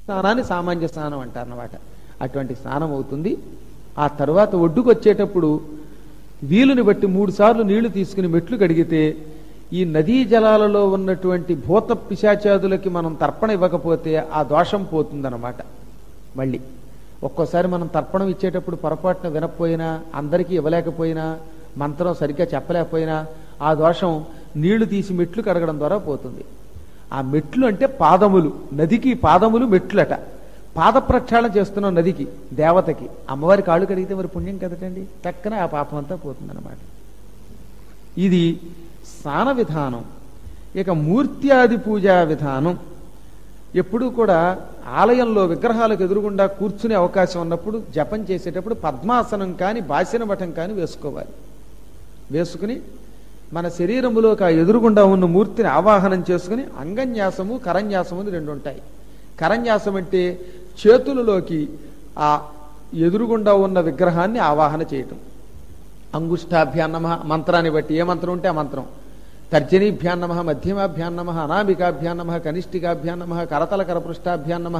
స్నానాన్ని సామాన్య స్నానం అంటారు అన్నమాట అటువంటి స్నానం అవుతుంది ఆ తర్వాత ఒడ్డుకు వచ్చేటప్పుడు వీలుని బట్టి మూడు సార్లు నీళ్లు తీసుకుని మెట్లు కడిగితే ఈ నదీ జలాలలో ఉన్నటువంటి భూత పిశాచాదులకి మనం తర్పణ ఇవ్వకపోతే ఆ దోషం పోతుందన్నమాట మళ్ళీ ఒక్కోసారి మనం తర్పణం ఇచ్చేటప్పుడు పొరపాటున వినకపోయినా అందరికీ ఇవ్వలేకపోయినా మంత్రం సరిగ్గా చెప్పలేకపోయినా ఆ దోషం నీళ్లు తీసి మెట్లు కడగడం ద్వారా పోతుంది ఆ మెట్లు అంటే పాదములు నదికి పాదములు మెట్లట పాద ప్రక్షాళన చేస్తున్నాం నదికి దేవతకి అమ్మవారి కాళ్ళు కడిగితే మరి పుణ్యం కదటండి టక్కన ఆ పాపం అంతా పోతుందన్నమాట ఇది స్నాన విధానం ఇక మూర్త్యాది పూజా విధానం ఎప్పుడూ కూడా ఆలయంలో విగ్రహాలకు ఎదురుగుండా కూర్చునే అవకాశం ఉన్నప్పుడు జపం చేసేటప్పుడు పద్మాసనం కానీ బాసిన మఠం కానీ వేసుకోవాలి వేసుకుని మన శరీరములోకి ఆ ఎదురుగుండా ఉన్న మూర్తిని ఆవాహనం చేసుకుని అంగన్యాసము కరన్యాసము అని రెండు ఉంటాయి కరన్యాసం అంటే చేతులలోకి ఆ ఎదురుగుండా ఉన్న విగ్రహాన్ని ఆవాహన చేయటం అంగుష్టాభ్యాన్నమ మంత్రాన్ని బట్టి ఏ మంత్రం ఉంటే ఆ మంత్రం తర్జనీభ్యాన్నమ మధ్యమాభ్యాన్నమ అనామికాభ్యాన్నమ కనిష్ఠికాభ్యాన్నమ కరతల కరపృష్టాభ్యాన్నమ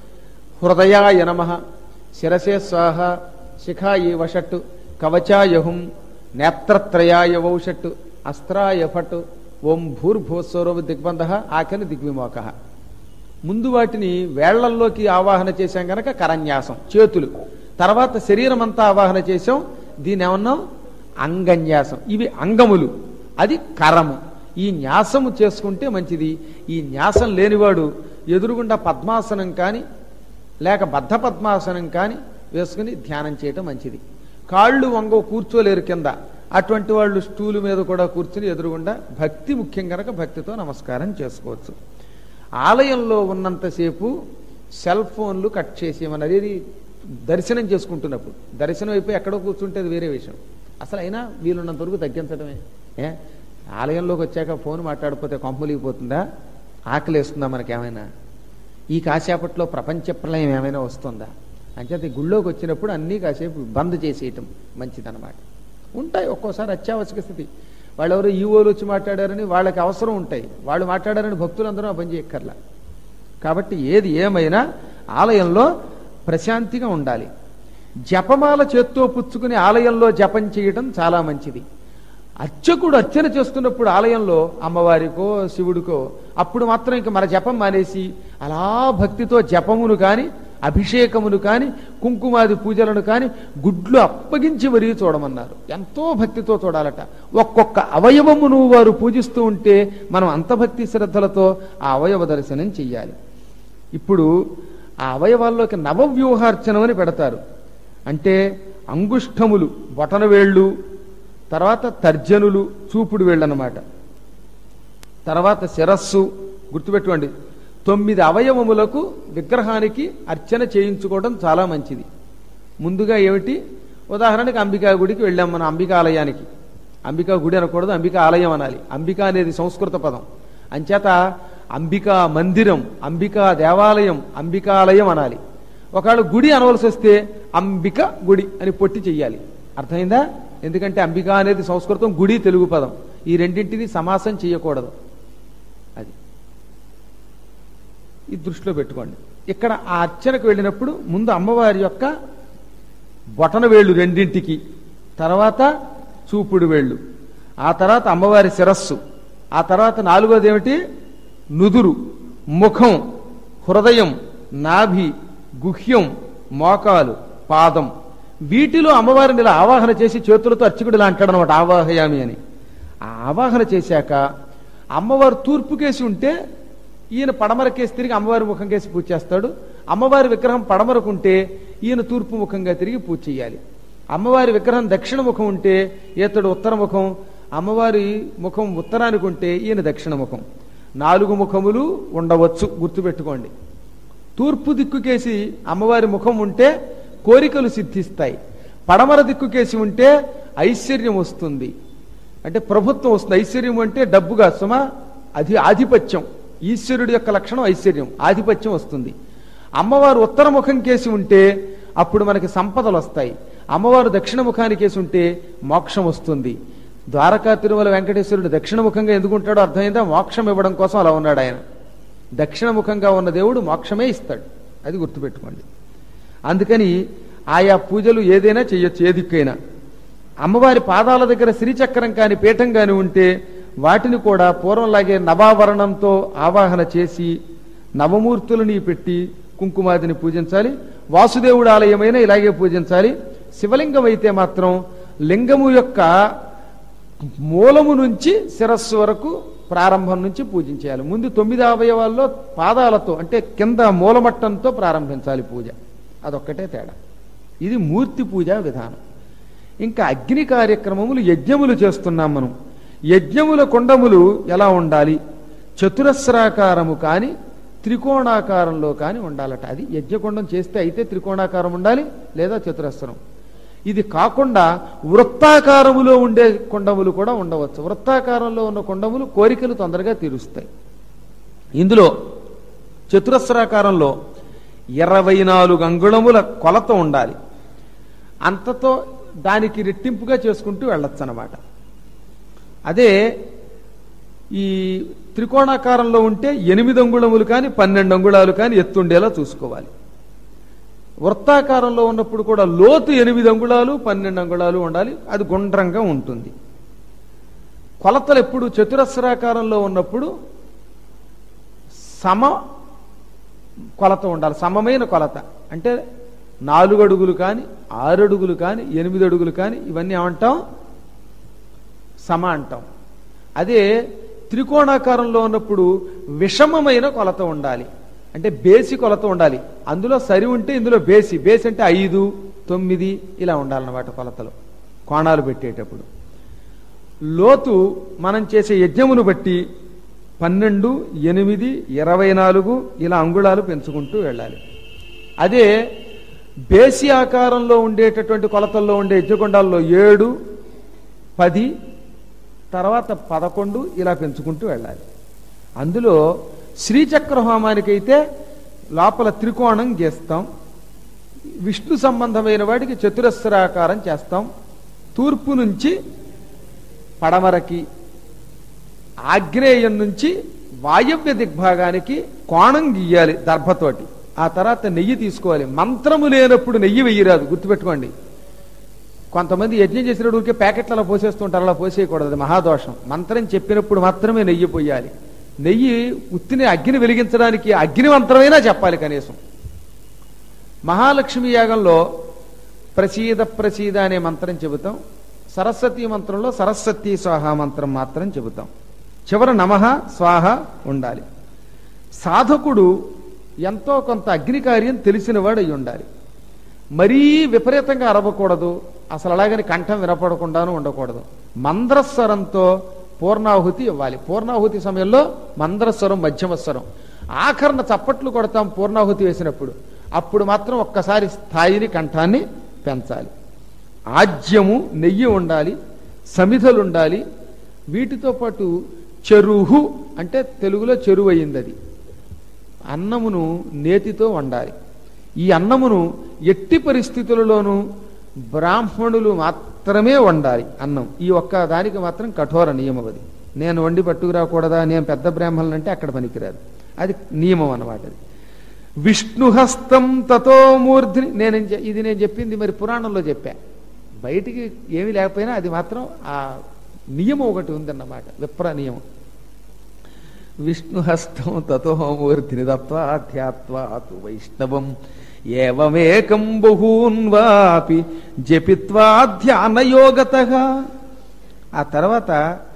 హృదయాయ నమ శిరసే స్వాహ శిఖాయి వషట్టు కవచాయహుం నేత్రత్రయాయ వౌషట్టు అస్త్రాయ ఫట్ ఓం భూర్భువస్వరవ దిగ్బంధ ఆకని దిగ్విమోక ముందు వాటిని వేళ్లల్లోకి ఆవాహన చేశాం గనక కరన్యాసం చేతులు తర్వాత శరీరం అంతా ఆవాహన చేశాం దీని ఏమన్నాం అంగన్యాసం ఇవి అంగములు అది కరము ఈ న్యాసము చేసుకుంటే మంచిది ఈ న్యాసం లేనివాడు ఎదురుగుండా పద్మాసనం కానీ లేక బద్ధ పద్మాసనం కానీ వేసుకుని ధ్యానం చేయటం మంచిది కాళ్ళు వంగ కూర్చోలేరు కింద అటువంటి వాళ్ళు స్టూలు మీద కూడా కూర్చుని ఎదురుగుండా భక్తి ముఖ్యం కనుక భక్తితో నమస్కారం చేసుకోవచ్చు ఆలయంలో ఉన్నంతసేపు సెల్ ఫోన్లు కట్ చేసేయమన్నది ఇది దర్శనం చేసుకుంటున్నప్పుడు దర్శనం అయిపోయి ఎక్కడో కూర్చుంటే అది వేరే విషయం అసలు అయినా వీలున్నంత వరకు తగ్గించడమే ఏ ఆలయంలోకి వచ్చాక ఫోన్ మాట్లాడిపోతే కొంపలిగిపోతుందా ఆకలేస్తుందా మనకేమైనా ఈ కాసేపట్లో ప్రపంచ ప్రళయం ఏమైనా వస్తుందా అంచేత ఈ గుళ్ళోకి వచ్చినప్పుడు అన్నీ కాసేపు బంద్ చేసేయటం మంచిదన్నమాట ఉంటాయి ఒక్కోసారి అత్యావశ్యక స్థితి వాళ్ళు ఎవరో ఈవోలు వచ్చి మాట్లాడారని వాళ్ళకి అవసరం ఉంటాయి వాళ్ళు మాట్లాడారని భక్తులందరూ ఆ పని చేయక్కర్లా కాబట్టి ఏది ఏమైనా ఆలయంలో ప్రశాంతిగా ఉండాలి జపమాల చేత్తో పుచ్చుకుని ఆలయంలో జపం చేయటం చాలా మంచిది అర్చకుడు అర్చన చేస్తున్నప్పుడు ఆలయంలో అమ్మవారికో శివుడికో అప్పుడు మాత్రం ఇంక మన జపం మానేసి అలా భక్తితో జపమును కాని అభిషేకమును కాని కుంకుమాది పూజలను కాని గుడ్లు అప్పగించి మరీ చూడమన్నారు ఎంతో భక్తితో చూడాలట ఒక్కొక్క అవయవమును వారు పూజిస్తూ ఉంటే మనం అంత భక్తి శ్రద్ధలతో ఆ అవయవ దర్శనం చెయ్యాలి ఇప్పుడు ఆ అవయవాల్లోకి నవవ్యూహార్చనం అని పెడతారు అంటే అంగుష్ఠములు బొటనవేళ్ళు తర్వాత తర్జనులు చూపుడు వేళ్ళు అన్నమాట తర్వాత శిరస్సు గుర్తుపెట్టుకోండి తొమ్మిది అవయవములకు విగ్రహానికి అర్చన చేయించుకోవడం చాలా మంచిది ముందుగా ఏమిటి ఉదాహరణకి అంబికా గుడికి వెళ్ళాం మనం అంబికా ఆలయానికి అంబికా గుడి అనకూడదు అంబికా ఆలయం అనాలి అంబికా అనేది సంస్కృత పదం అంచేత అంబికా మందిరం అంబికా దేవాలయం అంబికాలయం అనాలి ఒకవేళ గుడి అనవలసి వస్తే అంబిక గుడి అని పొట్టి చెయ్యాలి అర్థమైందా ఎందుకంటే అంబిక అనేది సంస్కృతం గుడి తెలుగు పదం ఈ రెండింటిని సమాసం చేయకూడదు అది ఈ దృష్టిలో పెట్టుకోండి ఇక్కడ ఆ అర్చనకు వెళ్ళినప్పుడు ముందు అమ్మవారి యొక్క బొటన వేళ్ళు రెండింటికి తర్వాత చూపుడు వేళ్ళు ఆ తర్వాత అమ్మవారి శిరస్సు ఆ తర్వాత నాలుగోది ఏమిటి నుదురు ముఖం హృదయం నాభి గుహ్యం మోకాలు పాదం వీటిలో అమ్మవారిని ఇలా ఆవాహన చేసి చేతులతో అర్చకుడు ఇలా అంటాడు అనమాట ఆవాహయామి అని ఆ ఆవాహన చేశాక అమ్మవారు తూర్పు కేసి ఉంటే ఈయన పడమర కేసి తిరిగి అమ్మవారి ముఖం కేసి పూజ చేస్తాడు అమ్మవారి విగ్రహం పడమరకుంటే ఈయన తూర్పు ముఖంగా తిరిగి పూజ చేయాలి అమ్మవారి విగ్రహం దక్షిణ ముఖం ఉంటే ఈతడు ఉత్తర ముఖం అమ్మవారి ముఖం ఉత్తరానికి ఉంటే ఈయన దక్షిణ ముఖం నాలుగు ముఖములు ఉండవచ్చు గుర్తుపెట్టుకోండి తూర్పు దిక్కుకేసి అమ్మవారి ముఖం ఉంటే కోరికలు సిద్ధిస్తాయి పడమర దిక్కుకేసి ఉంటే ఐశ్వర్యం వస్తుంది అంటే ప్రభుత్వం వస్తుంది ఐశ్వర్యం అంటే డబ్బుగా సుమ అది ఆధిపత్యం ఈశ్వరుడి యొక్క లక్షణం ఐశ్వర్యం ఆధిపత్యం వస్తుంది అమ్మవారు ఉత్తర ముఖం కేసి ఉంటే అప్పుడు మనకి సంపదలు వస్తాయి అమ్మవారు దక్షిణ ముఖానికి కేసి ఉంటే మోక్షం వస్తుంది ద్వారకా తిరుమల వెంకటేశ్వరుడు దక్షిణముఖంగా ఎందుకు ఉంటాడో అర్థమైందా మోక్షం ఇవ్వడం కోసం అలా ఉన్నాడు ఆయన దక్షిణముఖంగా ఉన్న దేవుడు మోక్షమే ఇస్తాడు అది గుర్తుపెట్టుకోండి అందుకని ఆయా పూజలు ఏదైనా చేయొచ్చు ఏ దిక్కైనా అమ్మవారి పాదాల దగ్గర శ్రీచక్రం కాని పీఠం కాని ఉంటే వాటిని కూడా పూర్వంలాగే నవావరణంతో ఆవాహన చేసి నవమూర్తులని పెట్టి కుంకుమాదిని పూజించాలి వాసుదేవుడు ఆలయమైన ఇలాగే పూజించాలి శివలింగం అయితే మాత్రం లింగము యొక్క మూలము నుంచి శిరస్సు వరకు ప్రారంభం నుంచి పూజించేయాలి ముందు తొమ్మిది అవయవాల్లో పాదాలతో అంటే కింద మూలమట్టంతో ప్రారంభించాలి పూజ అదొక్కటే తేడా ఇది మూర్తి పూజా విధానం ఇంకా అగ్ని కార్యక్రమములు యజ్ఞములు చేస్తున్నాం మనం యజ్ఞముల కొండములు ఎలా ఉండాలి చతురస్రాకారము కాని త్రికోణాకారంలో కాని ఉండాలట అది యజ్ఞకొండం చేస్తే అయితే త్రికోణాకారం ఉండాలి లేదా చతురస్రం ఇది కాకుండా వృత్తాకారములో ఉండే కొండములు కూడా ఉండవచ్చు వృత్తాకారంలో ఉన్న కొండములు కోరికలు తొందరగా తీరుస్తాయి ఇందులో చతురస్రాకారంలో ఇరవై నాలుగు అంగుళముల కొలత ఉండాలి అంతతో దానికి రెట్టింపుగా చేసుకుంటూ వెళ్ళొచ్చు అన్నమాట అదే ఈ త్రికోణాకారంలో ఉంటే ఎనిమిది అంగుళములు కానీ పన్నెండు అంగుళాలు కానీ ఎత్తుండేలా చూసుకోవాలి వృత్తాకారంలో ఉన్నప్పుడు కూడా లోతు ఎనిమిది అంగుళాలు పన్నెండు అంగుళాలు ఉండాలి అది గుండ్రంగా ఉంటుంది కొలతలు ఎప్పుడు చతురస్రాకారంలో ఉన్నప్పుడు సమ కొలత ఉండాలి సమమైన కొలత అంటే నాలుగు అడుగులు కానీ ఆరు అడుగులు కానీ ఎనిమిది అడుగులు కానీ ఇవన్నీ ఏమంటాం సమ అంటాం అదే త్రికోణాకారంలో ఉన్నప్పుడు విషమమైన కొలత ఉండాలి అంటే బేసి కొలత ఉండాలి అందులో సరి ఉంటే ఇందులో బేసి బేసి అంటే ఐదు తొమ్మిది ఇలా ఉండాలన్నమాట కొలతలు కోణాలు పెట్టేటప్పుడు లోతు మనం చేసే యజ్ఞమును బట్టి పన్నెండు ఎనిమిది ఇరవై నాలుగు ఇలా అంగుళాలు పెంచుకుంటూ వెళ్ళాలి అదే బేసి ఆకారంలో ఉండేటటువంటి కొలతల్లో ఉండే యజ్ఞకొండాల్లో ఏడు పది తర్వాత పదకొండు ఇలా పెంచుకుంటూ వెళ్ళాలి అందులో శ్రీచక్ర హోమానికైతే లోపల త్రికోణం గీస్తాం విష్ణు సంబంధమైన వాటికి చతురస్రాకారం చేస్తాం తూర్పు నుంచి పడమరకి ఆగ్నేయం నుంచి వాయవ్య దిగ్భాగానికి కోణం గీయాలి దర్భతోటి ఆ తర్వాత నెయ్యి తీసుకోవాలి మంత్రము లేనప్పుడు నెయ్యి వెయ్యిరాదు గుర్తుపెట్టుకోండి కొంతమంది యజ్ఞం చేసినప్పుడు ఊరికే ప్యాకెట్లలో పోసేస్తుంటారు అలా పోసేయకూడదు అది మహాదోషం మంత్రం చెప్పినప్పుడు మాత్రమే నెయ్యి పోయాలి నెయ్యి ఉత్తిని అగ్ని వెలిగించడానికి అగ్ని మంత్రమైనా చెప్పాలి కనీసం మహాలక్ష్మి యాగంలో ప్రసీద ప్రసీద అనే మంత్రం చెబుతాం సరస్వతి మంత్రంలో సరస్వతి స్వాహ మంత్రం మాత్రం చెబుతాం చివర నమః స్వాహ ఉండాలి సాధకుడు ఎంతో కొంత అగ్ని కార్యం తెలిసినవాడు అయి ఉండాలి మరీ విపరీతంగా అరవకూడదు అసలు అలాగని కంఠం వినపడకుండాను ఉండకూడదు మంద్రస్వరంతో పూర్ణాహుతి ఇవ్వాలి పూర్ణాహుతి సమయంలో మంద్రస్వరం మధ్యమస్వరం ఆఖరణ చప్పట్లు కొడతాం పూర్ణాహుతి వేసినప్పుడు అప్పుడు మాత్రం ఒక్కసారి స్థాయిని కంఠాన్ని పెంచాలి ఆజ్యము నెయ్యి ఉండాలి సమిధలు ఉండాలి వీటితో పాటు చెరుహు అంటే తెలుగులో చెరువు అయింది అది అన్నమును నేతితో వండాలి ఈ అన్నమును ఎట్టి పరిస్థితులలోనూ బ్రాహ్మణులు మాత్రమే వండాలి అన్నం ఈ ఒక్క దానికి మాత్రం కఠోర నియమం అది నేను వండి పట్టుకురాకూడదా నేను పెద్ద బ్రాహ్మణులు అంటే అక్కడ పనికిరాదు అది నియమం అన్నమాట అది విష్ణుహస్తం తతో మూర్ధిని నేను ఇది నేను చెప్పింది మరి పురాణంలో చెప్పా బయటికి ఏమీ లేకపోయినా అది మాత్రం ఆ నియమం ఒకటి ఉందన్నమాట విప్ర నియమం విష్ణుహస్తం తతో మూర్ధిని దత్వాధ్యాత్వాతు వైష్ణవం ఏవమేకం బహూన్ వాపి జపిత్వా ధ్యానయోగత ఆ తర్వాత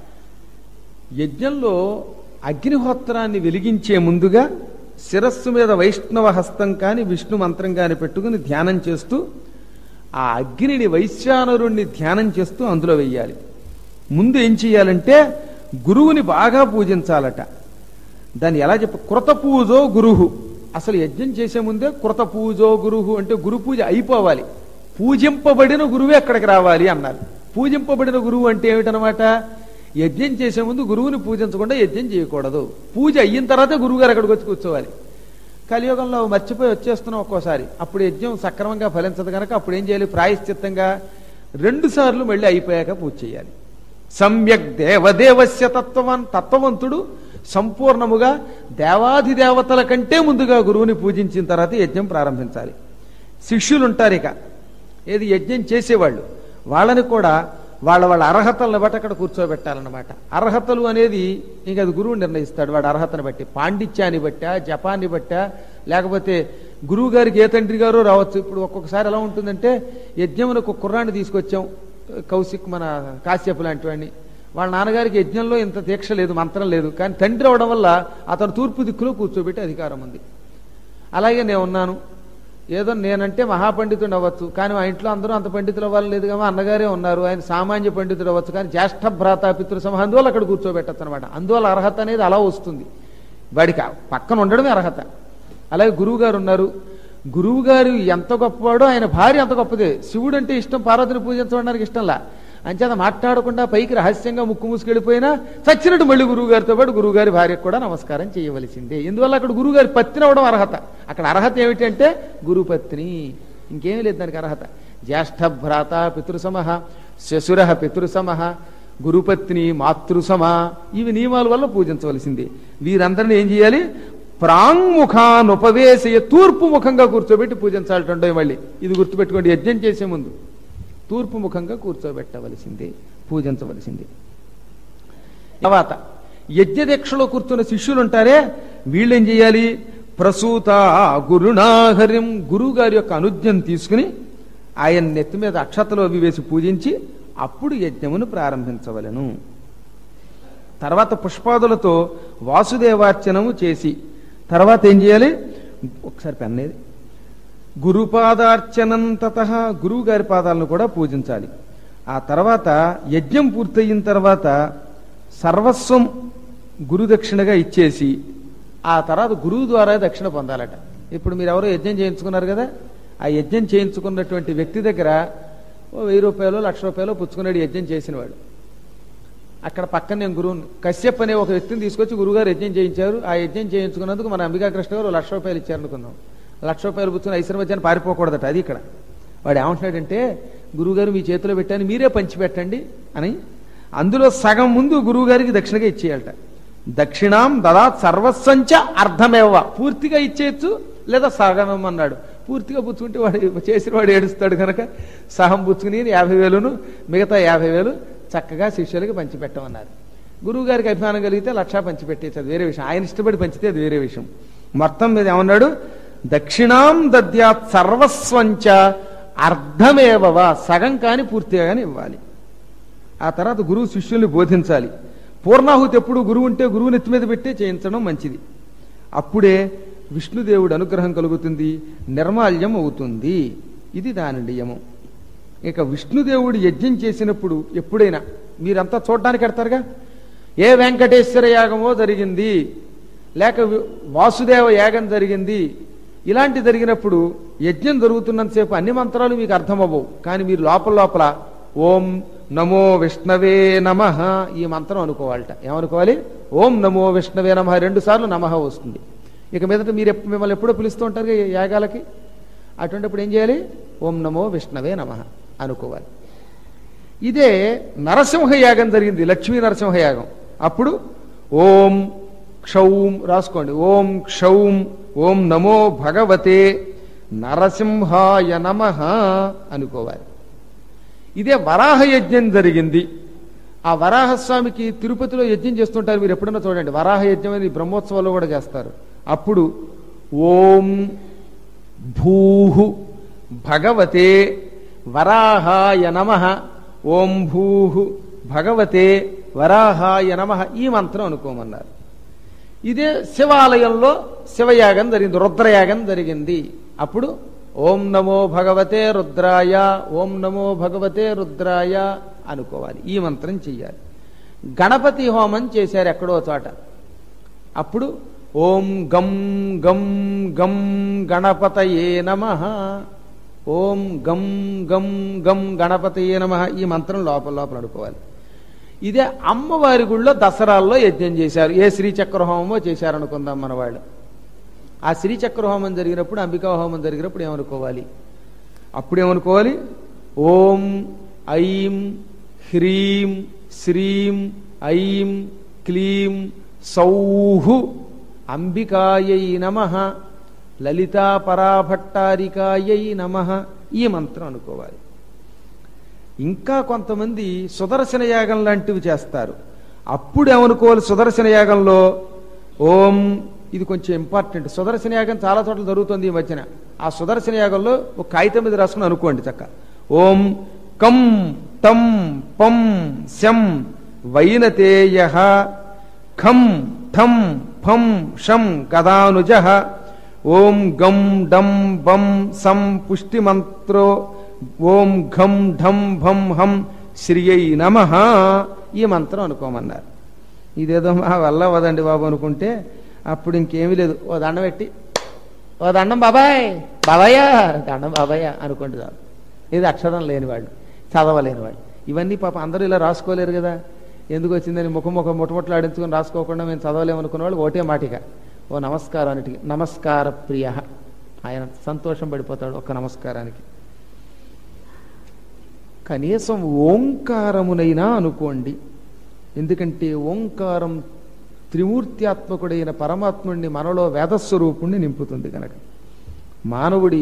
యజ్ఞంలో అగ్నిహోత్రాన్ని వెలిగించే ముందుగా శిరస్సు మీద వైష్ణవ హస్తం కాని విష్ణు మంత్రం కాని పెట్టుకుని ధ్యానం చేస్తూ ఆ అగ్నిని వైశ్వానరుణ్ణి ధ్యానం చేస్తూ అందులో వెయ్యాలి ముందు ఏం చెయ్యాలంటే గురువుని బాగా పూజించాలట దాన్ని ఎలా చెప్ప కృత పూజో గురువు అసలు యజ్ఞం చేసే ముందే కృత పూజో గురువు అంటే గురు పూజ అయిపోవాలి పూజింపబడిన గురువే అక్కడికి రావాలి అన్నారు పూజింపబడిన గురువు అంటే ఏమిటనమాట యజ్ఞం చేసే ముందు గురువుని పూజించకుండా యజ్ఞం చేయకూడదు పూజ అయిన తర్వాత గురువు గారు అక్కడికి వచ్చి కూర్చోవాలి కలియుగంలో మర్చిపోయి వచ్చేస్తున్నాం ఒక్కోసారి అప్పుడు యజ్ఞం సక్రమంగా ఫలించదు కనుక అప్పుడు ఏం చేయాలి ప్రాయశ్చిత్తంగా రెండు సార్లు మళ్ళీ అయిపోయాక పూజ చేయాలి సమ్యక్ దేవదేవస్య తత్వవాన్ తత్వవంతుడు సంపూర్ణముగా దేవాది దేవతల కంటే ముందుగా గురువుని పూజించిన తర్వాత యజ్ఞం ప్రారంభించాలి శిష్యులు ఉంటారు ఇక ఏది యజ్ఞం చేసేవాళ్ళు వాళ్ళని కూడా వాళ్ళ వాళ్ళ అర్హతలను బట్టి అక్కడ కూర్చోబెట్టాలన్నమాట అర్హతలు అనేది ఇంక అది గురువు నిర్ణయిస్తాడు వాడి అర్హతను బట్టి పాండిత్యాన్ని బట్టా జపాన్ని బట్టా లేకపోతే గురువు గారికి ఏ తండ్రి గారో రావచ్చు ఇప్పుడు ఒక్కొక్కసారి ఎలా ఉంటుందంటే యజ్ఞమునకు ఒక కుర్రాన్ని తీసుకొచ్చాం కౌశిక్ మన కాశ్యపు లాంటి వాడిని వాళ్ళ నాన్నగారికి యజ్ఞంలో ఇంత దీక్ష లేదు మంత్రం లేదు కానీ తండ్రి అవడం వల్ల అతను తూర్పు దిక్కులో కూర్చోబెట్టే అధికారం ఉంది అలాగే నేను ఉన్నాను ఏదో నేనంటే మహాపండితుడు అవ్వచ్చు కానీ మా ఇంట్లో అందరూ అంత పండితులు అవ్వాలి లేదు కదా అన్నగారే ఉన్నారు ఆయన సామాన్య పండితుడు అవ్వచ్చు కానీ జ్యేష్ఠ భ్రాత పితృ సమూహం అందువల్ల అక్కడ కూర్చోబెట్టచ్చు అనమాట అందువల్ల అర్హత అనేది అలా వస్తుంది వాడికి ఆ పక్కన ఉండడమే అర్హత అలాగే గురువు గారు ఉన్నారు గురువు గారు ఎంత గొప్పవాడో ఆయన భార్య అంత గొప్పదే శివుడు అంటే ఇష్టం పార్వతిని పూజించడానికి ఇష్టంలా అంచేత మాట్లాడకుండా పైకి రహస్యంగా ముక్కు మూసుకెళ్ళిపోయినా చచ్చినట్టు మళ్ళీ గురువు గారితో పాటు గురువు గారి భార్యకు కూడా నమస్కారం చేయవలసిందే ఇందువల్ల అక్కడ గురువు గారి పత్ని అవడం అర్హత అక్కడ అర్హత ఏమిటంటే గురుపత్ని ఇంకేమీ లేదు దానికి అర్హత జ్యేష్ఠ భ్రాత పితృసమహ శశుర పితృసమహ గురుపత్ని మాతృసమ ఇవి నియమాల వల్ల పూజించవలసింది వీరందరిని ఏం చేయాలి ప్రాంగుఖానుపవేశయ తూర్పు ముఖంగా కూర్చోబెట్టి పూజించాలంటే మళ్ళీ ఇది గుర్తుపెట్టుకోండి యజ్ఞం చేసే ముందు తూర్పు ముఖంగా కూర్చోబెట్టవలసింది పూజించవలసింది తర్వాత యజ్ఞదీక్షలో కూర్చున్న శిష్యులు ఉంటారే వీళ్ళేం చేయాలి ప్రసూత గురునాహర్యం గురువు గారి యొక్క అనుజ్ఞం తీసుకుని ఆయన నెత్తి మీద అక్షతలు అవి వేసి పూజించి అప్పుడు యజ్ఞమును ప్రారంభించవలను తర్వాత పుష్పాదులతో వాసుదేవార్చనము చేసి తర్వాత ఏం చేయాలి ఒకసారి పెన్నేది గురుపాదార్చనం తత గురువు గారి పాదాలను కూడా పూజించాలి ఆ తర్వాత యజ్ఞం పూర్తయిన తర్వాత సర్వస్వం గురు దక్షిణగా ఇచ్చేసి ఆ తర్వాత గురువు ద్వారా దక్షిణ పొందాలట ఇప్పుడు మీరు ఎవరో యజ్ఞం చేయించుకున్నారు కదా ఆ యజ్ఞం చేయించుకున్నటువంటి వ్యక్తి దగ్గర ఓ వెయ్యి రూపాయలు లక్ష రూపాయలు పుచ్చుకున్నాడు యజ్ఞం చేసినవాడు అక్కడ పక్కన నేను గురువు కశ్యప్ అనే ఒక వ్యక్తిని తీసుకొచ్చి గురువుగారు యజ్ఞం చేయించారు ఆ యజ్ఞం చేయించుకున్నందుకు మన అంబికా కృష్ణ గారు లక్ష రూపాయలు ఇచ్చారనుకుందాం లక్ష రూపాయలు పుచ్చుకుని ఐశ్వర్య మధ్యాహ్నం పారిపోకూడదట అది ఇక్కడ వాడు ఏమంటున్నాడంటే గురువుగారు మీ చేతిలో పెట్టాను మీరే పంచిపెట్టండి అని అందులో సగం ముందు గురువుగారికి దక్షిణగా ఇచ్చేయాలట దక్షిణాం దదాత్ సర్వస్వంచ అర్ధమేవ పూర్తిగా ఇచ్చేయచ్చు లేదా సగం ఇమ్మన్నాడు పూర్తిగా పుచ్చుకుంటే వాడు చేసిన వాడు ఏడుస్తాడు కనుక సహం పుచ్చుకుని యాభై వేలును మిగతా యాభై వేలు చక్కగా శిష్యులకి పంచిపెట్టమన్నారు గురువు గారికి అభిమానం కలిగితే లక్ష పంచిపెట్టేది అది వేరే విషయం ఆయన ఇష్టపడి పంచితే అది వేరే విషయం మొత్తం మీద ఏమన్నాడు దక్షిణాం దద్యాత్ సర్వస్వంచ అర్ధమేవవా సగం కాని పూర్తిగా కానీ ఇవ్వాలి ఆ తర్వాత గురువు శిష్యుల్ని బోధించాలి పూర్ణాహుతి ఎప్పుడు గురువు ఉంటే గురువు నెత్తి మీద పెట్టే చేయించడం మంచిది అప్పుడే విష్ణుదేవుడు అనుగ్రహం కలుగుతుంది నిర్మాల్యం అవుతుంది ఇది దాని నియమం ఇక విష్ణుదేవుడు యజ్ఞం చేసినప్పుడు ఎప్పుడైనా మీరంతా చూడడానికి ఎడతారుగా ఏ వెంకటేశ్వర యాగమో జరిగింది లేక వి- వాసుదేవ యాగం జరిగింది ఇలాంటి జరిగినప్పుడు యజ్ఞం జరుగుతున్నంతసేపు అన్ని మంత్రాలు మీకు అర్థమవ్వవు కానీ మీరు లోపల లోపల ఓం నమో విష్ణవే నమ ఈ మంత్రం అనుకోవాలట ఏమనుకోవాలి ఓం నమో విష్ణవే నమ రెండు సార్లు నమః వస్తుంది ఇక మీదట మీరు ఎప్- మిమ్మల్ని ఎప్పుడో పిలుస్తూ ఉంటారు కదా యాగాలకి అటువంటిప్పుడు ఏం చేయాలి ఓం నమో విష్ణవే నమ అనుకోవాలి ఇదే నరసింహ యాగం జరిగింది లక్ష్మీ నరసింహ యాగం అప్పుడు ఓం క్షౌం రాసుకోండి ఓం క్షౌం ఓం నమో భగవతే నరసింహాయ నమ అనుకోవాలి ఇదే వరాహ యజ్ఞం జరిగింది ఆ వరాహస్వామికి తిరుపతిలో యజ్ఞం చేస్తుంటారు మీరు ఎప్పుడన్నా చూడండి వరాహ యజ్ఞం అని బ్రహ్మోత్సవాల్లో కూడా చేస్తారు అప్పుడు ఓం భూహు భగవతే వరాహాయ నమ ఓం భూహు భగవతే వరాహాయ నమ ఈ మంత్రం అనుకోమన్నారు ఇదే శివాలయంలో శివయాగం జరిగింది రుద్రయాగం జరిగింది అప్పుడు ఓం నమో భగవతే రుద్రాయ ఓం నమో భగవతే రుద్రాయ అనుకోవాలి ఈ మంత్రం చెయ్యాలి గణపతి హోమం చేశారు ఎక్కడో చోట అప్పుడు ఓం గం గం గం గణపతయే నమ ఓం గం గం గం గణపతయే నమ ఈ మంత్రం లోపల లోపల అనుకోవాలి ఇదే అమ్మవారి గుళ్ళో దసరాల్లో యజ్ఞం చేశారు ఏ శ్రీచక్ర హోమమో చేశారనుకుందాం మన వాళ్ళు ఆ శ్రీచక్ర హోమం జరిగినప్పుడు అంబికా హోమం జరిగినప్పుడు ఏమనుకోవాలి అప్పుడేమనుకోవాలి ఓం ఐం హ్రీం శ్రీం ఐం క్లీం సౌహు అంబికాయై నమ లలితా పరాభట్టారికాయై నమ ఈ మంత్రం అనుకోవాలి ఇంకా కొంతమంది సుదర్శన యాగం లాంటివి చేస్తారు అప్పుడు ఏమనుకోవాలి సుదర్శన యాగంలో ఓం ఇది కొంచెం ఇంపార్టెంట్ సుదర్శన యాగం చాలా చోట్ల జరుగుతుంది ఈ మధ్యన ఆ సుదర్శన యాగంలో ఒక కాగితం మీద రాసుకుని అనుకోండి చక్క ఓం కం టం పం శం వైనతేయ ఖం ఠం ఫం షం గదానుజ ఓం గం డం బం సం పుష్టిమంత్రో ఓం ఘం ఢం భం హం శ్రియై నమ ఈ మంత్రం అనుకోమన్నారు ఇదేదో మా వల్ల వదండి బాబు అనుకుంటే అప్పుడు ఇంకేమీ లేదు ఓ దండం పెట్టి ఓ దండం బాబాయ్ బాబాయ్య దండం బాబాయ్య అనుకుంటే చాలు ఇది అక్షరం లేని వాళ్ళు చదవలేని వాళ్ళు ఇవన్నీ పాప అందరూ ఇలా రాసుకోలేరు కదా ఎందుకు వచ్చిందని ముఖం ముఖం ముట్టముట్లు ఆడించుకొని రాసుకోకుండా మేము చదవలేమనుకున్న వాళ్ళు ఒకటే మాటిగా ఓ నమస్కారం అన్నిటికీ నమస్కార ప్రియ ఆయన సంతోషం పడిపోతాడు ఒక్క నమస్కారానికి కనీసం ఓంకారమునైనా అనుకోండి ఎందుకంటే ఓంకారం త్రిమూర్త్యాత్మకుడైన పరమాత్ముడిని మనలో వేదస్వరూపుణ్ణి నింపుతుంది కనుక మానవుడి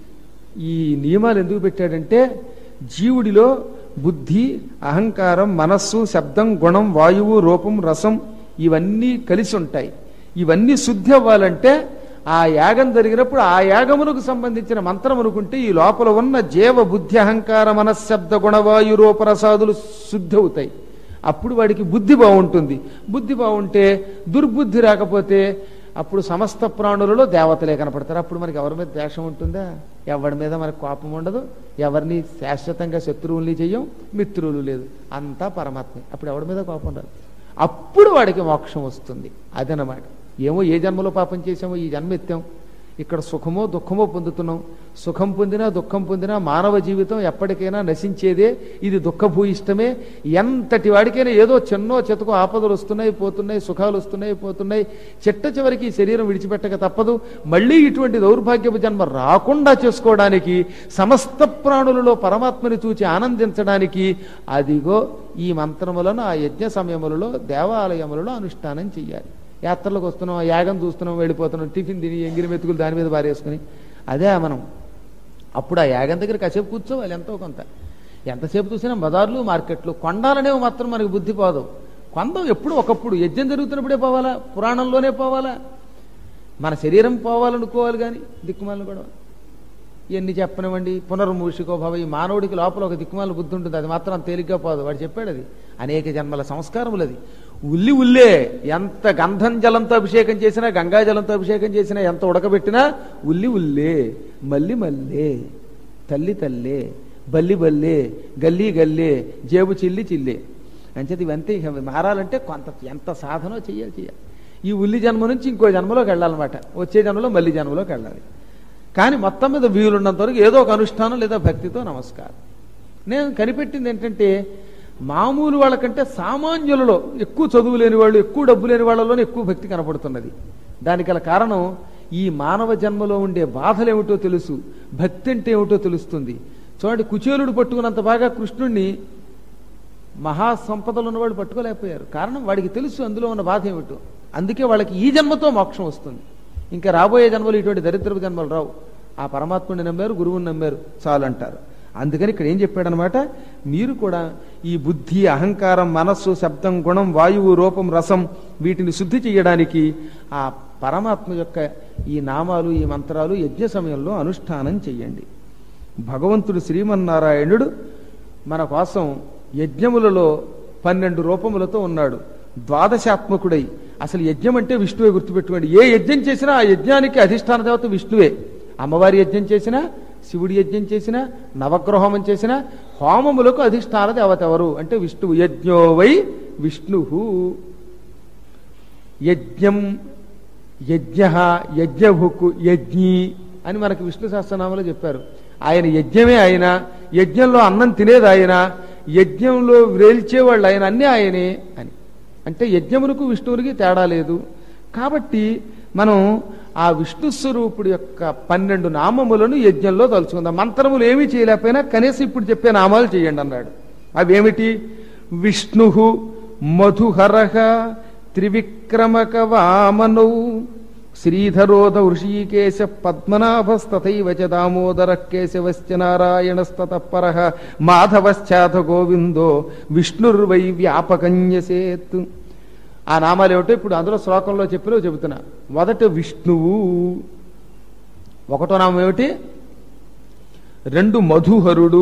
ఈ నియమాలు ఎందుకు పెట్టాడంటే జీవుడిలో బుద్ధి అహంకారం మనస్సు శబ్దం గుణం వాయువు రూపం రసం ఇవన్నీ కలిసి ఉంటాయి ఇవన్నీ శుద్ధి అవ్వాలంటే ఆ యాగం జరిగినప్పుడు ఆ యాగమునకు సంబంధించిన మంత్రం అనుకుంటే ఈ లోపల ఉన్న జీవ బుద్ధి అహంకార మనశ్శబ్ద గుణవాయు రూపరసాదులు శుద్ధి అవుతాయి అప్పుడు వాడికి బుద్ధి బాగుంటుంది బుద్ధి బాగుంటే దుర్బుద్ధి రాకపోతే అప్పుడు సమస్త ప్రాణులలో దేవతలే కనపడతారు అప్పుడు మనకి ఎవరి మీద ద్వేషం ఉంటుందా ఎవరి మీద మనకు కోపం ఉండదు ఎవరిని శాశ్వతంగా శత్రువుల్ని చెయ్యం మిత్రులు లేదు అంతా పరమాత్మే అప్పుడు ఎవరి మీద కోపం రాదు అప్పుడు వాడికి మోక్షం వస్తుంది అదనమాట ఏమో ఏ జన్మలో పాపం చేసామో ఈ జన్మ ఎత్తాం ఇక్కడ సుఖమో దుఃఖమో పొందుతున్నాం సుఖం పొందినా దుఃఖం పొందినా మానవ జీవితం ఎప్పటికైనా నశించేదే ఇది దుఃఖభూయిష్టమే ఎంతటి వాడికైనా ఏదో చిన్నో చెతకో ఆపదలు వస్తున్నాయి పోతున్నాయి సుఖాలు వస్తున్నాయి పోతున్నాయి చిట్ట చివరికి ఈ శరీరం విడిచిపెట్టక తప్పదు మళ్ళీ ఇటువంటి దౌర్భాగ్యపు జన్మ రాకుండా చేసుకోవడానికి సమస్త ప్రాణులలో పరమాత్మని చూచి ఆనందించడానికి అదిగో ఈ మంత్రములను ఆ యజ్ఞ సమయములలో దేవాలయములలో అనుష్ఠానం చెయ్యాలి యాత్రలకు వస్తున్నాం యాగం చూస్తున్నాం వెళ్ళిపోతున్నాం టిఫిన్ తిని ఎంగిరి మెతుకులు దాని మీద పారేసుకుని అదే మనం అప్పుడు ఆ యాగం దగ్గర కాసేపు కూర్చోవాలి ఎంతో కొంత ఎంతసేపు చూసినా బజార్లు మార్కెట్లు కొండాలనేవి మాత్రం మనకి బుద్ధి పోదు కొందం ఎప్పుడు ఒకప్పుడు యజ్ఞం జరుగుతున్నప్పుడే పోవాలా పురాణంలోనే పోవాలా మన శరీరం పోవాలనుకోవాలి కానీ దిక్కుమాలను కూడా ఎన్ని చెప్పనివ్వండి పునర్మూషికో భవ ఈ మానవుడికి లోపల ఒక దిక్కుమాల బుద్ధి ఉంటుంది అది మాత్రం తేలిగ్గా పోదు వాడు చెప్పాడు అది అనేక జన్మల సంస్కారములు అది ఉల్లి ఉల్లే ఎంత గంధం జలంతో అభిషేకం చేసినా గంగా జలంతో అభిషేకం చేసినా ఎంత ఉడకబెట్టినా ఉల్లి ఉల్లే మల్లి మల్లే తల్లి తల్లే బల్లి బల్లే గల్లీ గల్లే జేబు చిల్లి చిల్లే అంచేది ఇవంతే ఇక మారాలంటే కొంత ఎంత సాధనో చెయ్యాలి చేయాలి ఈ ఉల్లి జన్మ నుంచి ఇంకో జన్మలోకి వెళ్ళాలన్నమాట వచ్చే జన్మలో మళ్ళీ జన్మలోకి వెళ్ళాలి కానీ మొత్తం మీద వీలున్నంత వరకు ఏదో ఒక అనుష్ఠానం లేదా భక్తితో నమస్కారం నేను కనిపెట్టింది ఏంటంటే మామూలు వాళ్ళకంటే సామాన్యులలో ఎక్కువ చదువు లేని వాళ్ళు ఎక్కువ డబ్బు లేని వాళ్ళలోనే ఎక్కువ భక్తి కనపడుతున్నది దానికి గల కారణం ఈ మానవ జన్మలో ఉండే బాధలు ఏమిటో తెలుసు భక్తి అంటే ఏమిటో తెలుస్తుంది చూడండి కుచేలుడు పట్టుకున్నంత బాగా కృష్ణుణ్ణి మహాసంపదలు ఉన్నవాళ్ళు పట్టుకోలేకపోయారు కారణం వాడికి తెలుసు అందులో ఉన్న బాధ ఏమిటో అందుకే వాళ్ళకి ఈ జన్మతో మోక్షం వస్తుంది ఇంకా రాబోయే జన్మలు ఇటువంటి దరిద్రపు జన్మలు రావు ఆ పరమాత్ముని నమ్మారు గురువుని నమ్మారు చాలు అంటారు అందుకని ఇక్కడ ఏం చెప్పాడనమాట మీరు కూడా ఈ బుద్ధి అహంకారం మనస్సు శబ్దం గుణం వాయువు రూపం రసం వీటిని శుద్ధి చేయడానికి ఆ పరమాత్మ యొక్క ఈ నామాలు ఈ మంత్రాలు యజ్ఞ సమయంలో అనుష్ఠానం చెయ్యండి భగవంతుడు శ్రీమన్నారాయణుడు మన కోసం యజ్ఞములలో పన్నెండు రూపములతో ఉన్నాడు ద్వాదశాత్మకుడై అసలు యజ్ఞం అంటే విష్ణువే గుర్తుపెట్టుకోండి ఏ యజ్ఞం చేసినా ఆ యజ్ఞానికి అధిష్టాన దేవత విష్ణువే అమ్మవారి యజ్ఞం చేసినా శివుడి యజ్ఞం చేసినా నవగ్రహోమం చేసినా హోమములకు అధిష్టాన దేవత ఎవరు అంటే విష్ణువు యజ్ఞో వై విష్ణు యజ్ఞం యజ్ఞ యజ్ఞభుక్కు యజ్ఞి అని మనకు విష్ణు సహస్రనామంలో చెప్పారు ఆయన యజ్ఞమే ఆయన యజ్ఞంలో అన్నం తినేది ఆయన యజ్ఞంలో వ్రేల్చేవాళ్ళు ఆయన అన్నీ ఆయనే అని అంటే యజ్ఞమునకు విష్ణువునికి తేడా లేదు కాబట్టి మనం ఆ విష్ణు స్వరూపుడు యొక్క పన్నెండు నామములను యజ్ఞంలో తలుచుకుందాం మంత్రములు ఏమీ చేయలేకపోయినా కనీసం ఇప్పుడు చెప్పే నామాలు చేయండి అన్నాడు అవేమిటి విష్ణు మధుహర త్రివిక్రమక వామనౌ శ్రీధరోధ ఋషీకేశ పద్మనాభస్తథైవ చ దామోదర కేశవశ్చ నారాయణస్తత పర మాధవశ్చాథ గోవిందో విష్ణుర్వై వ్యాపకన్యసేత్ ఆ నామాలు ఏమిటో ఇప్పుడు అందులో శ్లోకంలో చెప్పినవి చెబుతున్నా మొదట విష్ణువు ఒకటో నామం ఏమిటి రెండు మధుహరుడు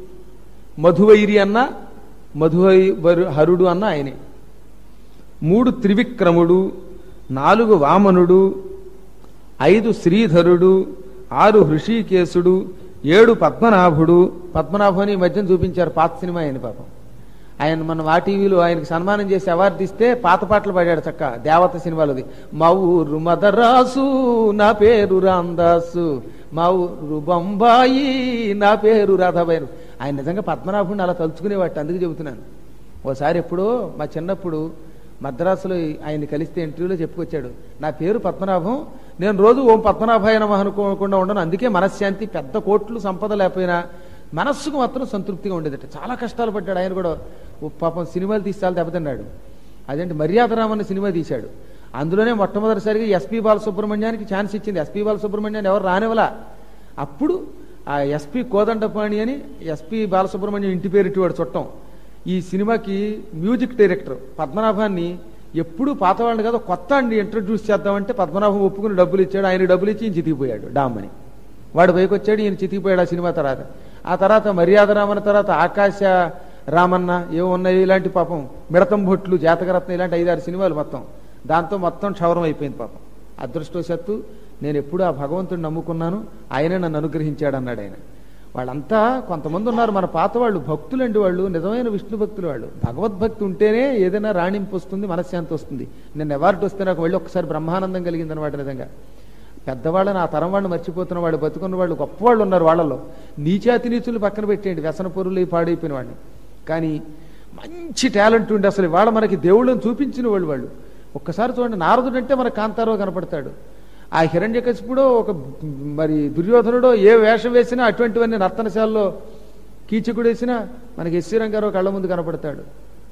మధువైరి అన్న మధువై వరు- హరుడు అన్న ఆయనే మూడు త్రివిక్రముడు నాలుగు వామనుడు ఐదు శ్రీధరుడు ఆరు హృషికేశుడు ఏడు పద్మనాభుడు పద్మనాభుని ఈ మధ్యన చూపించారు పాత సినిమా ఆయన పాపం ఆయన మన మా టీవీలో ఆయనకి సన్మానం చేసి అవార్డు ఇస్తే పాత పాటలు పాడాడు చక్క దేవత సినిమాలోది మా ఊరు మదరాసు నా పేరు రామదాసు మా ఊరు బొంబాయి నా పేరు రాధాబాయి ఆయన నిజంగా పద్మనాభుడిని అలా తలుచుకునేవాటి అందుకు చెబుతున్నాను ఓసారి ఎప్పుడో మా చిన్నప్పుడు మద్రాసులో ఆయన్ని కలిస్తే ఇంటర్వ్యూలో చెప్పుకొచ్చాడు నా పేరు పద్మనాభం నేను రోజు ఓం పద్మనాభాయ నమః అనుకోకుండా ఉండను అందుకే మనశ్శాంతి పెద్ద కోట్లు సంపద లేకపోయినా మనస్సుకు మాత్రం సంతృప్తిగా ఉండేదట చాలా కష్టాలు పడ్డాడు ఆయన కూడా ఓ పాపం సినిమాలు తీసి చాలా దెబ్బతిన్నాడు అదేంటి మర్యాదరామ్ అనే సినిమా తీశాడు అందులోనే మొట్టమొదటిసారిగా ఎస్పి బాలసుబ్రహ్మణ్యానికి ఛాన్స్ ఇచ్చింది ఎస్పి బాలసుబ్రహ్మణ్యాన్ని ఎవరు రానివలా అప్పుడు ఆ ఎస్పి కోదండపాణి అని ఎస్పి బాలసుబ్రహ్మణ్యం ఇంటి పేరు ఇటువాడు చుట్టం ఈ సినిమాకి మ్యూజిక్ డైరెక్టర్ పద్మనాభాన్ని ఎప్పుడు పాత వాళ్ళని కాదు కొత్త అండి ఇంట్రడ్యూస్ చేద్దామంటే పద్మనాభం ఒప్పుకుని డబ్బులు ఇచ్చాడు ఆయన డబ్బులు ఇచ్చి ఈయన చితికిపోయాడు డామ్మని వాడు పైకి వచ్చాడు ఈయన చితికిపోయాడు ఆ సినిమా తర్వాత ఆ తర్వాత మర్యాద రామన్న తర్వాత ఆకాశ రామన్న ఏవో ఉన్నాయి ఇలాంటి పాపం మిడతం బొట్లు జాతకరత్న ఇలాంటి ఐదారు సినిమాలు మొత్తం దాంతో మొత్తం క్షౌరం అయిపోయింది పాపం అదృష్టవశాత్తు నేను ఎప్పుడు ఆ భగవంతుడిని నమ్ముకున్నాను ఆయనే నన్ను అనుగ్రహించాడు అన్నాడు ఆయన వాళ్ళంతా కొంతమంది ఉన్నారు మన పాత వాళ్ళు భక్తులండి వాళ్ళు నిజమైన విష్ణు భక్తులు వాళ్ళు భగవద్భక్తి ఉంటేనే ఏదైనా రాణింపు వస్తుంది మనశ్శాంతి వస్తుంది నేను అవార్డు వస్తే నాకు వెళ్ళి ఒకసారి బ్రహ్మానందం కలిగింది అనమాట నిజంగా పెద్దవాళ్ళని ఆ తరం వాళ్ళు మర్చిపోతున్న వాళ్ళు బతుకున్న వాళ్ళు గొప్ప వాళ్ళు ఉన్నారు వాళ్ళలో నీచాతి నీచులు పక్కన పెట్టేయండి వ్యసన పొరులు పాడైపోయిన వాడిని కానీ మంచి టాలెంట్ ఉండి అసలు వాళ్ళ మనకి దేవుళ్ళని చూపించిన వాళ్ళు వాళ్ళు ఒక్కసారి చూడండి నారదుడు అంటే మన కాంతారావు కనపడతాడు ఆ హిరణ్యకశిపుడో ఒక మరి దుర్యోధనుడో ఏ వేషం వేసినా అటువంటివన్నీ నర్తనశాలలో కీచకుడు వేసినా మనకి ఎస్సీ రంగారావు కళ్ళ ముందు కనపడతాడు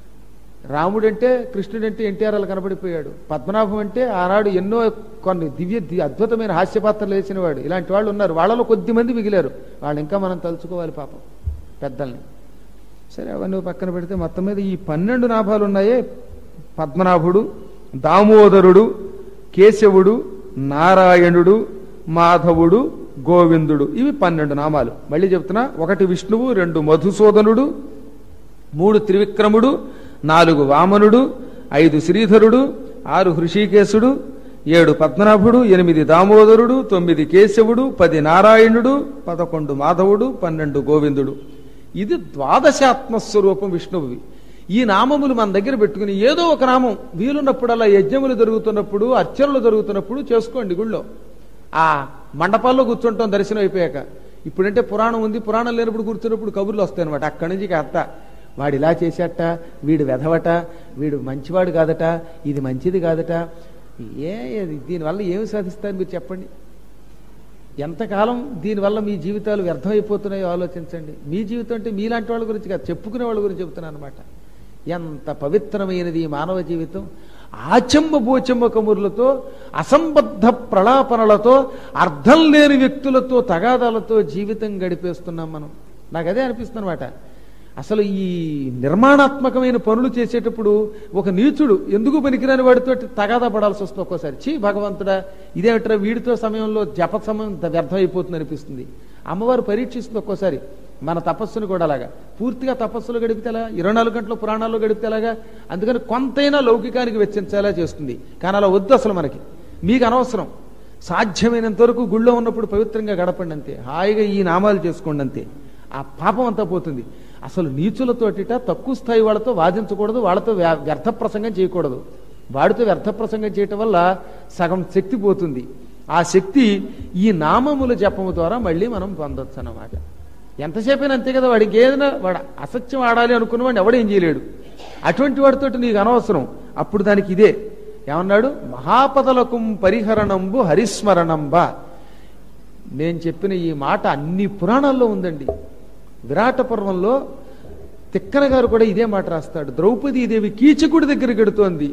రాముడంటే కృష్ణుడంటే ఎన్టీఆర్ అలా కనపడిపోయాడు పద్మనాభం అంటే ఆనాడు ఎన్నో కొన్ని దివ్య ది- అద్భుతమైన హాస్యపాత్రలు వేసిన వాడు ఇలాంటి వాళ్ళు ఉన్నారు వాళ్ళలో కొద్ది మంది మిగిలారు వాళ్ళు ఇంకా మనం తలుచుకోవాలి పాపం పెద్దల్ని సరే అవన్నీ పక్కన పెడితే మొత్తం మీద ఈ పన్నెండు నాభాలు ఉన్నాయే పద్మనాభుడు దామోదరుడు కేశవుడు నారాయణుడు మాధవుడు గోవిందుడు ఇవి పన్నెండు నామాలు మళ్ళీ చెప్తున్నా ఒకటి విష్ణువు రెండు మధుసూదనుడు మూడు త్రివిక్రముడు నాలుగు వామనుడు ఐదు శ్రీధరుడు ఆరు హృషికేశుడు ఏడు పద్మనాభుడు ఎనిమిది దామోదరుడు తొమ్మిది కేశవుడు పది నారాయణుడు పదకొండు మాధవుడు పన్నెండు గోవిందుడు ఇది ద్వాదశాత్మస్వరూపం విష్ణువువి ఈ నామములు మన దగ్గర పెట్టుకుని ఏదో ఒక నామం వీలున్నప్పుడల్లా యజ్ఞములు జరుగుతున్నప్పుడు అర్చనలు జరుగుతున్నప్పుడు చేసుకోండి గుళ్ళో ఆ మండపాల్లో కూర్చుంటాం దర్శనం అయిపోయాక ఇప్పుడంటే పురాణం ఉంది పురాణం లేనప్పుడు కూర్చున్నప్పుడు కబుర్లు వస్తాయి అనమాట అక్కడి నుంచి అత్త వాడు ఇలా చేశాట వీడు వెధవట వీడు మంచివాడు కాదట ఇది మంచిది కాదట ఏ ఇది దీనివల్ల ఏమి సాధిస్తారు మీరు చెప్పండి ఎంతకాలం దీనివల్ల మీ జీవితాలు వ్యర్థమైపోతున్నాయో ఆలోచించండి మీ జీవితం అంటే మీలాంటి వాళ్ళ గురించి కాదు చెప్పుకునే వాళ్ళ గురించి చెప్తున్నాను అనమాట ఎంత పవిత్రమైనది ఈ మానవ జీవితం ఆచంబ బోచంబ కమురులతో అసంబద్ధ ప్రలాపనలతో అర్థం లేని వ్యక్తులతో తగాదాలతో జీవితం గడిపేస్తున్నాం మనం నాకు అదే అనిపిస్తుంది అనమాట అసలు ఈ నిర్మాణాత్మకమైన పనులు చేసేటప్పుడు ఒక నీచుడు ఎందుకు పనికిరాని వాడితో తగాదా పడాల్సి వస్తుంది ఒక్కోసారి చీ భగవంతుడా ఇదేమిట్రా వీడితో సమయంలో జప సమయం ద- వ్యర్థం అయిపోతుంది అనిపిస్తుంది అమ్మవారు పరీక్షిస్తుంది ఒక్కోసారి మన తపస్సును కూడా అలాగా పూర్తిగా తపస్సులో గడిపితే ఎలా ఇరవై నాలుగు గంటలు పురాణాల్లో గడిపితే ఎలాగా అందుకని కొంతైనా లౌకికానికి వెచ్చించేలా చేస్తుంది కానీ అలా వద్దు అసలు మనకి మీకు అనవసరం సాధ్యమైనంత వరకు గుళ్ళో ఉన్నప్పుడు పవిత్రంగా గడపండి అంతే హాయిగా ఈ నామాలు చేసుకోండి అంతే ఆ పాపం అంతా పోతుంది అసలు నీచులతోటిట తక్కువ స్థాయి వాళ్ళతో వాదించకూడదు వాళ్ళతో వ్య- వ్యర్థ ప్రసంగం చేయకూడదు వాడితో వ్యర్థ ప్రసంగం చేయటం వల్ల సగం శక్తి పోతుంది ఆ శక్తి ఈ నామముల జపము ద్వారా మళ్ళీ మనం పొందొచ్చు అన్నమాట ఎంతసేపైనా అంతే కదా వాడికి ఏదైనా వాడు అసత్యం ఆడాలి అనుకున్న వాడిని ఎవడేం చేయలేడు అటువంటి వాడితో నీకు అనవసరం అప్పుడు దానికి ఇదే ఏమన్నాడు మహాపదలకుం పరిహరణంబు హరిస్మరణంబా నేను చెప్పిన ఈ మాట అన్ని పురాణాల్లో ఉందండి విరాట పర్వంలో తిక్కన గారు కూడా ఇదే మాట రాస్తాడు ద్రౌపదీదేవి కీచకుడి దగ్గర గడుతోంది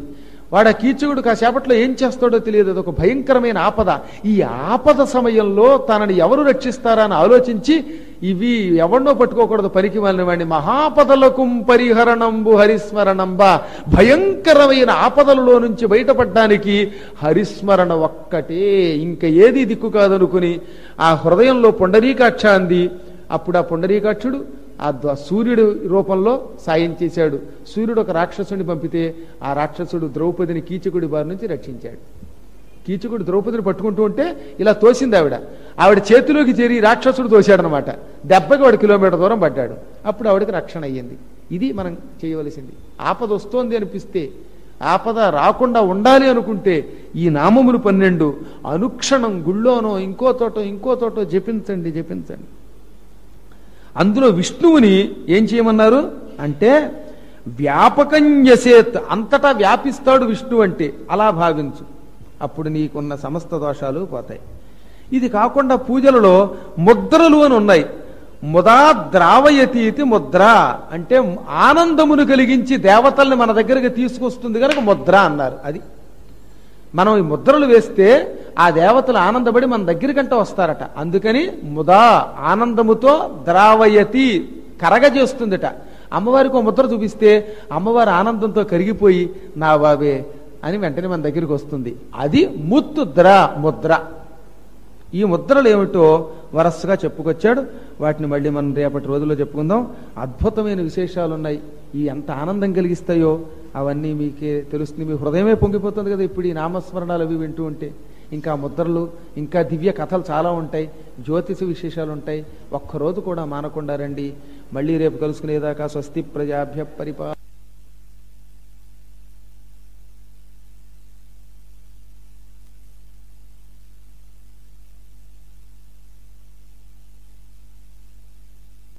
వాడు ఆ కీచకుడు కాసేపట్లో ఏం చేస్తాడో తెలియదు అదొక భయంకరమైన ఆపద ఈ ఆపద సమయంలో తనని ఎవరు రక్షిస్తారా అని ఆలోచించి ఇవి ఎవరినో పట్టుకోకూడదు పనికి వాళ్ళని వాడిని మహాపదలకు పరిహరణంబు హరిస్మరణంబా భయంకరమైన ఆపదలలో నుంచి బయటపడడానికి హరిస్మరణ ఒక్కటే ఇంకా ఏది దిక్కు కాదనుకుని ఆ హృదయంలో పొండరీకాక్ష అంది అప్పుడు ఆ పొండరీకాక్షుడు ఆ ద- సూర్యుడు రూపంలో సాయం చేశాడు సూర్యుడు ఒక రాక్షసుని పంపితే ఆ రాక్షసుడు ద్రౌపదిని కీచకుడి బారి నుంచి రక్షించాడు కీచకుడు ద్రౌపదిని పట్టుకుంటూ ఉంటే ఇలా తోసింది ఆవిడ ఆవిడ చేతిలోకి చేరి రాక్షసుడు తోశాడనమాట దెబ్బకి వాడు కిలోమీటర్ దూరం పడ్డాడు అప్పుడు ఆవిడకి రక్షణ అయ్యింది ఇది మనం చేయవలసింది ఆపద వస్తోంది అనిపిస్తే ఆపద రాకుండా ఉండాలి అనుకుంటే ఈ నామములు పన్నెండు అనుక్షణం గుళ్ళోనో ఇంకో తోటో ఇంకో తోటో జపించండి జపించండి అందులో విష్ణువుని ఏం చేయమన్నారు అంటే వ్యాపకం యసేత్ అంతటా వ్యాపిస్తాడు విష్ణువు అంటే అలా భావించు అప్పుడు నీకున్న సమస్త దోషాలు పోతాయి ఇది కాకుండా పూజలలో ముద్రలు అని ఉన్నాయి ముదా ద్రావయతి ఇది ముద్ర అంటే ఆనందమును కలిగించి దేవతల్ని మన దగ్గరకు తీసుకొస్తుంది కనుక ముద్ర అన్నారు అది మనం ఈ ముద్రలు వేస్తే ఆ దేవతలు ఆనందపడి మన దగ్గరికంట వస్తారట అందుకని ముదా ఆనందముతో ద్రావయతి కరగజేస్తుందట అమ్మవారికి ఒక ముద్ర చూపిస్తే అమ్మవారి ఆనందంతో కరిగిపోయి నా బాబే అని వెంటనే మన దగ్గరికి వస్తుంది అది ముత్తు ద్ర ముద్ర ఈ ముద్రలు ఏమిటో వరసగా చెప్పుకొచ్చాడు వాటిని మళ్ళీ మనం రేపటి రోజుల్లో చెప్పుకుందాం అద్భుతమైన విశేషాలు ఉన్నాయి ఈ ఎంత ఆనందం కలిగిస్తాయో అవన్నీ మీకే తెలుస్తుంది మీ హృదయమే పొంగిపోతుంది కదా ఇప్పుడు ఈ నామస్మరణాలు అవి వింటూ ఉంటే ఇంకా ముద్రలు ఇంకా దివ్య కథలు చాలా ఉంటాయి జ్యోతిష విశేషాలు ఉంటాయి ఒక్కరోజు కూడా మానకుండా రండి మళ్ళీ రేపు కలుసుకునేదాకా స్వస్తి ప్రజాభ్య పరిపా